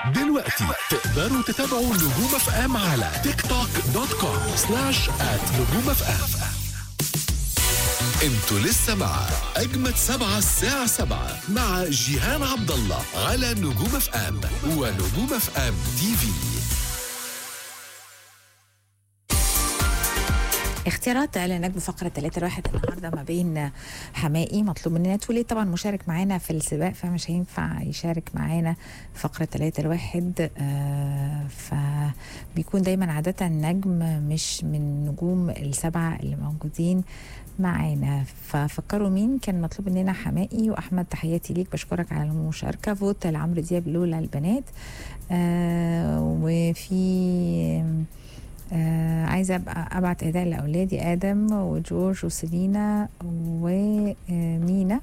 دلوقتي تقدروا تتابعوا نجوم اف ام على تيك توك دوت كوم سلاش ات نجوم اف ام انتوا لسه مع اجمد سبعة الساعة سبعة مع جيهان عبد الله على نجوم اف ام ونجوم اف ام تي في اختيارات اعلانات بفقره 3 الواحد النهارده ما بين حمائي مطلوب مننا تولي طبعا مشارك معانا في السباق فمش هينفع يشارك معانا في فقره 3 الواحد آه فبيكون دايما عاده نجم مش من نجوم السبعه اللي موجودين معانا ففكروا مين كان مطلوب مننا حمائي واحمد تحياتي ليك بشكرك على المشاركه فوت لعمرو دياب لولا البنات آه وفي آه عايزه ابقى ابعت اهداء لاولادي ادم وجورج وسيلينا ومينا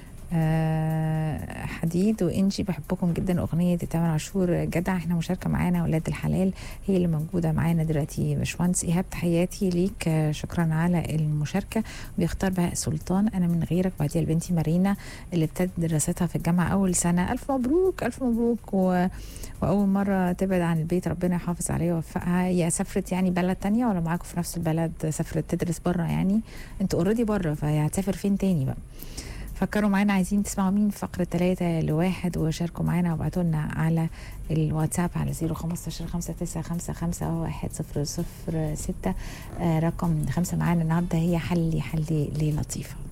آه حديد وانجي بحبكم جدا اغنيه تامر عاشور جدع احنا مشاركه معانا ولاد الحلال هي اللي موجوده معانا دلوقتي باشمهندس ايهاب تحياتي ليك آه شكرا على المشاركه بيختار بهاء سلطان انا من غيرك بعديها لبنتي مارينا اللي ابتدت دراستها في الجامعه اول سنه الف مبروك الف مبروك و... واول مره تبعد عن البيت ربنا يحافظ عليها ويوفقها هي سافرت يعني بلد تانية ولا معاكم في نفس البلد سافرت تدرس بره يعني انتوا اوريدي بره فهي هتسافر فين تاني بقى فكروا معانا عايزين تسمعوا مين فقرة ثلاثة لواحد وشاركوا معانا وابعتوا لنا على الواتساب على 015 5955 100 6 رقم خمسة معانا النهارده هي حلي حلي للطيفة